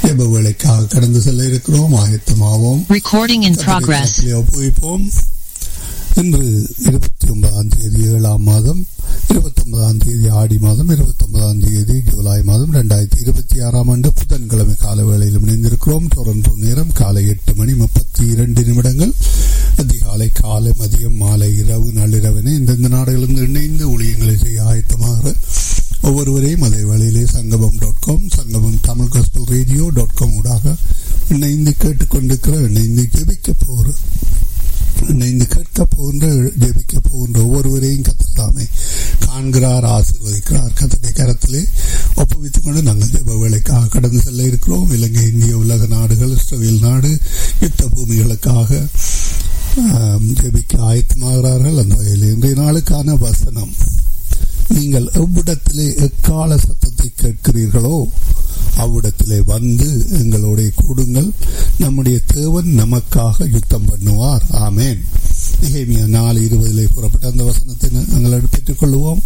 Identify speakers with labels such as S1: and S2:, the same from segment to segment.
S1: ஜெப வேலைக்காக கடந்து செல்ல இருக்கிறோம் ஆயத்தமாவோம்
S2: Recording in progress.
S1: கர்த்தரை ஒப்புவிப்போம் இன்று இருபத்தி ஒன்பதாம் தேதி ஏழாம் மாதம் இருபத்தி ஒன்பதாம் தேதி ஆடி மாதம் இருபத்தி ஒன்பதாம் தேதி ஜூலை மாதம் இரண்டாயிரத்தி இருபத்தி ஆறாம் ஆண்டு புதன்கிழமை கால வேளையில் இணைந்திருக்கிறோம் டொரண்டோ நேரம் காலை எட்டு மணி முப்பத்தி இரண்டு நிமிடங்கள் அதிகாலை காலை மதியம் மாலை இரவு நள்ளிரவினை இந்தந்த நாடுகளிலிருந்து இணைந்து ஊழியங்களை செய்ய ஆயத்தமாக ஒவ்வொருவரையும் அதே வழியிலே சங்கமம் dot com Sangamam Tamil gospel radio dot com ஊடாக இணைந்து கேட்டுக்கொண்டிருக்கிற இணைந்து ஜெபிக்க போகிற இணைந்து கேட்க போகின்ற ஜெபிக்க போகின்ற ஒவ்வொருவரையும் கத்தத்தாமே காண்கிறார் ஆசீர்வதிக்கிறார் கத்தனை கரத்திலே ஒப்புவித்துக் கொண்டு நாங்கள் ஜெப வேலைக்காக கடந்து செல்ல இருக்கிறோம் இலங்கை இந்திய உலக நாடுகள் இஸ்ரேல் நாடு யுத்த பூமிகளுக்காக ஆம், ஜெபிக்க ஆயத்தமாகிறார்கள் அந்த வகையில் இன்றைய நாளுக்கான வசனம் நீங்கள் எவ்விடத்திலே எக்கால சத்தத்தை கேட்கிறீர்களோ அவ்விடத்திலே வந்து எங்களோட கூடுங்கள் நம்முடைய தேவன் நமக்காக யுத்தம் பண்ணுவார் ஆமேன் நிகழ்மியா நாலு இருபதிலே கூறப்பட்ட அந்த வசனத்தை நாங்கள் பெற்றுக் கொள்வோம்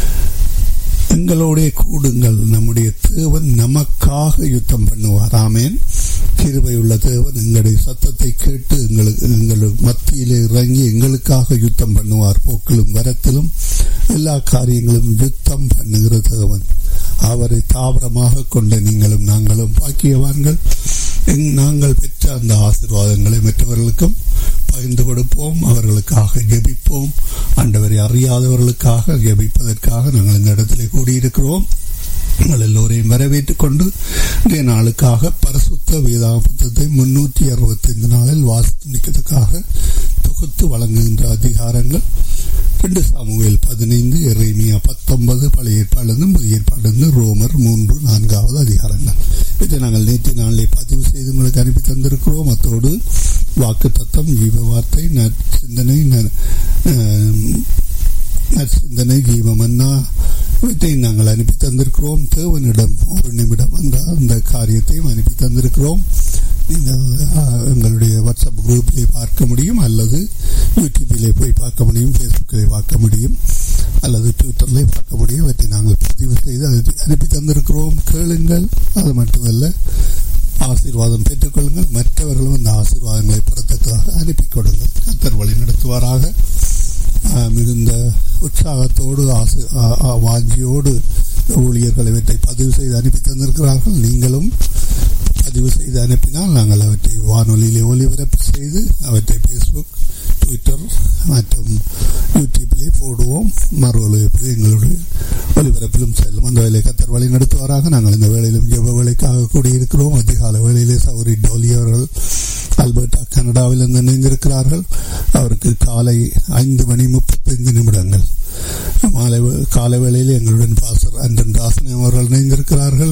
S1: எங்களோட கூடுங்கள் நம்முடைய தேவன் நமக்காக யுத்தம் பண்ணுவார் ஆமேன் கிருபையுள்ள தேவன் எங்களுடைய சத்தத்தை கேட்டு எங்களுக்கு எங்கள் மத்தியிலே இறங்கி எங்களுக்காக யுத்தம் பண்ணுவார் போக்கிலும் வரத்திலும் எல்லா காரியங்களும் யுத்தம் பண்ணுகிற தேவன் அவரை தாவரமாக கொண்ட நீங்களும் நாங்களும் பாக்கியவான்கள் எங்- நாங்கள் பெற்ற அந்த ஆசீர்வாதங்களை மற்றவர்களுக்கும் பகிர்ந்து கொடுப்போம் அவர்களுக்காக ஜெபிப்போம் ஆண்டவரை அறியாதவர்களுக்காக ஜெபிப்பதற்காக நாங்கள் இந்த இடத்திலே கூடியிருக்கிறோம் உங்கள் எல்லோரையும் வரவேற்றுக் கொண்டு இன்றைய நாளுக்காக பரிசுத்த வேதாக புத்தகத்தை முன்னூற்றி அறுபத்தைந்து நாளில் வாசித்து நிற்கிறதுக்காக தொகுத்து வழங்குகின்ற அதிகாரங்கள் ரெண்டு சாமுவேல் பதினைந்து எரேமியா பத்தொன்பது பழைய ஏற்பாடு புதிய ஏற்பாடு ரோமர் மூன்று நான்காவது அதிகாரங்கள் இதை நாங்கள் நேற்று நாளிலே பதிவு செய்து உங்களுக்கு அனுப்பி தந்திருக்கிறோம் அத்தோடு வாக்கு தத்தம் ஜீவ வார்த்தை நற்சிந்தனை ந- ஆம், நற்சிந்தனை ஜீவமன்னா இவற்றை நாங்கள் அனுப்பி தந்திருக்கிறோம் தேவனிடம் ஒரு நிமிடம் என்ற அந்த காரியத்தையும் அனுப்பி தந்திருக்கிறோம் நீங்கள் ஆ, எங்களுடைய வாட்ஸ்அப் குரூப்பிலே பார்க்க முடியும் அல்லது யூடியூப்பிலே போய் பார்க்க முடியும் ஃபேஸ்புக்கிலே பார்க்க முடியும் அல்லது ட்விட்டர்லே பார்க்க முடியும் இவற்றை நாங்கள் பதிவு செய்து அதை அனுப்பி தந்திருக்கிறோம் கேளுங்கள் அது மட்டுமல்ல ஆசீர்வாதம் பெற்றுக்கொள்ளுங்கள் மற்றவர்களும் அந்த ஆசீர்வாதங்களை பெறத்தக்கதாக அனுப்பி கொடுங்கள் கத்தர் வழி நடத்துவாராக ஆஹ் மிகுந்த உற்சாகத்தோடு ஆசை ஆ- ஆ- வாஞ்சியோடு ஊழியர்கள் இவற்றை பதிவு செய்து அனுப்பி தந்திருக்கிறார்கள் நீங்களும் பதிவு செய்து அனுப்பினால் நாங்கள் அவற்றை வானொலியிலே ஒளிபரப்பு செய்து அவற்றை ஃபேஸ்புக் ட்விட்டர் மற்றும் யூடியூப்பிலே போடுவோம் மறு ஒலிபரப்பில் எங்களுடைய ஒலிபரப்பிலும் செல்லும் அந்த வேலை கத்தர் வழி நடத்துவாராக நாங்கள் இந்த வேளையிலும் ஜெப வேலைக்காக கூடியிருக்கிறோம் அதிகால வேளையிலே சௌரி டோலி அவர்கள் அல்பர்டா கனடாவில் இருந்து இணைந்திருக்கிறார்கள் அவருக்கு காலை ஐந்து மணி முப்பத்தைந்து நிமிடங்கள் மாலை வே- காலை வேளையில் எங்களுடன் பாசர் அண்டன் ராசன் அவர்கள் இணைந்திருக்கிறார்கள்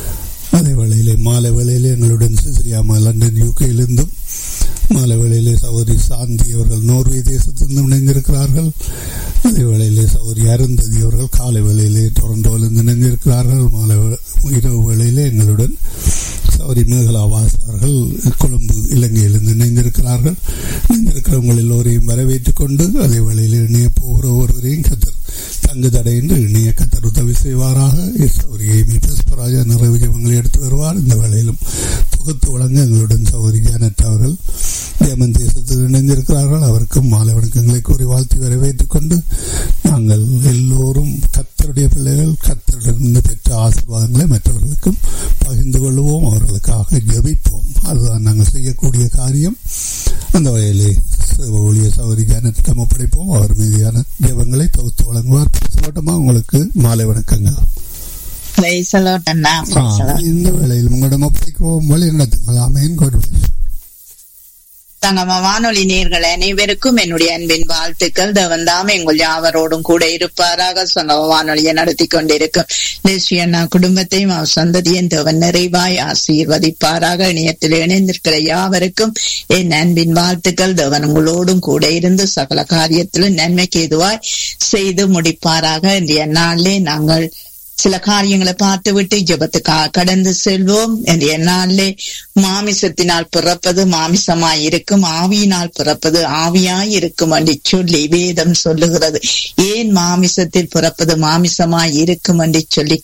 S1: அதே வேளையிலே மாலை வேளையிலே எங்களுடன் சிசிலியாமா லண்டன் யூகேயிலிருந்தும் மாலை வேளையிலே சௌரி சாந்தி அவர்கள் நோர்வே தேசத்திலிருந்து இணைந்திருக்கிறார்கள் அதே வேளையிலே சௌரி அருந்ததி அவர்கள் காலை வேளையிலே டொரண்டோவிலிருந்து இணைந்திருக்கிறார்கள் மாலை வே- இரவு வேளையிலே எங்களுடன் சௌரி மேகலாவாஸ் அவர்கள் கொழும்பு இலங்கையிலிருந்து இணைந்திருக்கிறார்கள் இணைந்திருக்கிறவங்கள் எல்லோரையும் வரவேற்றுக் கொண்டு அதே வேளையில் இணைய போகிற ஒருவரையும் கத்தர் தங்கு தடையின்றி இணைய கத்தர் உதவி செய்வாராக சௌரி ஏமி பஸ்பராஜா நிறைவு ஜெபங்களை எடுத்து வருவார் இந்த வேளையிலும் தொகுத்து வழங்க எங்களுடன் சௌரி ஜானட் அவர்கள் ஜெர்மன் தேசத்தில் இணைந்திருக்கிறார்கள் அவருக்கும் மாலை வணக்கங்களை கூறி வாழ்த்தி வரவேற்றுக் கொண்டு நாங்கள் எல்லோரும் கத்தருடைய பிள்ளைகள் கத்தரிடமிருந்து பெற்ற ஆசீர்வாதங்களை மற்றவர்களுக்கும் பகிர்ந்து கொள்வோம் அவர்களுக்காக ஜெபிப்போம் அதுதான் நாங்கள் செய்யக்கூடிய காரியம் அந்த வகையிலே சிவ ஊழிய சௌரி ஜானத்திடம் ஒப்படைப்போம் அவர் மீதியான ஜெபங்களை தொகுத்து வழங்குவார் பேசப்பட்டமா உங்களுக்கு மாலை வணக்கங்கள்
S3: Praise the Lord Anna
S1: ah,
S3: Praise the Lord.
S1: இந்த வேளையில் உங்களிடம் ஒப்படைக்கிறோம் வழி நடத்துங்கள் ஆமேன் God bless.
S3: தங்கம வானொலி நேர்கள் அனைவருக்கும் என்னுடைய அன்பின் வாழ்த்துக்கள் தேவன்தாம் எங்கள் யாவரோடும் கூட இருப்பாராக சங்கம வானொலியை நடத்தி கொண்டிருக்கும் தேசிய அண்ணா குடும்பத்தையும் அவர் சந்ததியின் தேவன் நிறைவாய் ஆசீர்வதிப்பாராக இணையத்தில் இணைந்திருக்கிற யாவருக்கும் என் அன்பின் வாழ்த்துக்கள் தேவன் உங்களோடும் கூட இருந்து சகல காரியத்திலும் நன்மைக்கு எதுவாய் செய்து முடிப்பாராக இன்றைய நாளிலே நாங்கள் சில காரியங்களை பார்த்துவிட்டு ஜெபத்துக்காக கடந்து செல்வோம் என்று என்னாலே மாமிசத்தினால் பிறப்பது மாமிசமாய் இருக்கும் ஆவியினால் பிறப்பது ஆவியாய் இருக்கும் என்று சொல்லி வேதம் சொல்லுகிறது ஏன் மாமிசத்தில் பிறப்பது மாமிசமாய் இருக்கும் என்று சொல்லி